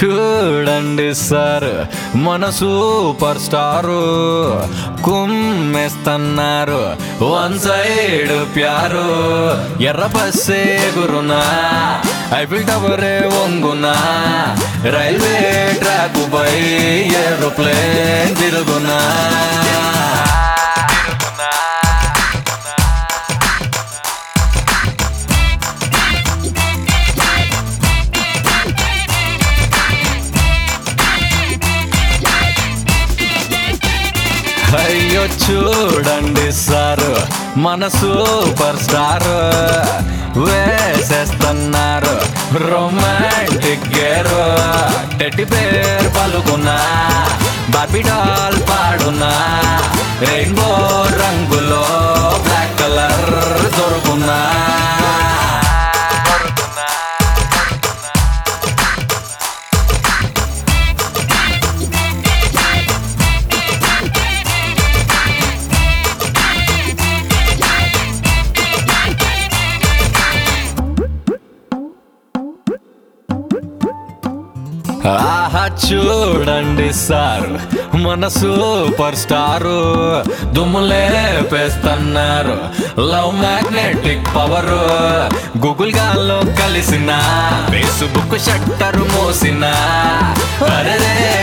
చూడండి సార్ మన super star కుమ్మేస్తున్నారు వన్ సైడ్ ప్యారు ఎర్ర బస్సే గురునా ఐఫిల్ టవరే వంగునా రైల్వే ట్రాక్ పై ఏరోప్లేన్ తిరుగునా అయ్యో చూడండి సార్ మన సూపర్ స్టార్ వేసేస్తున్నారు రొమాంటిక్ గేర్ టెట్టి పేరు పలుకున్నా బాబీ డాల్ పాడునా రెయిన్బో రంగులో బ్లాక్ కలర్ దొరుకున్నా ఆహా చూడండి సార్ మన సూపర్ స్టారు దుమ్ములే పేస్తున్నారు లవ్ మ్యాగ్నెటిక్ పవర్ గూగుల్ గాల్లో కలిసిన ఫేస్బుక్ షట్టర్ మోసిన అరే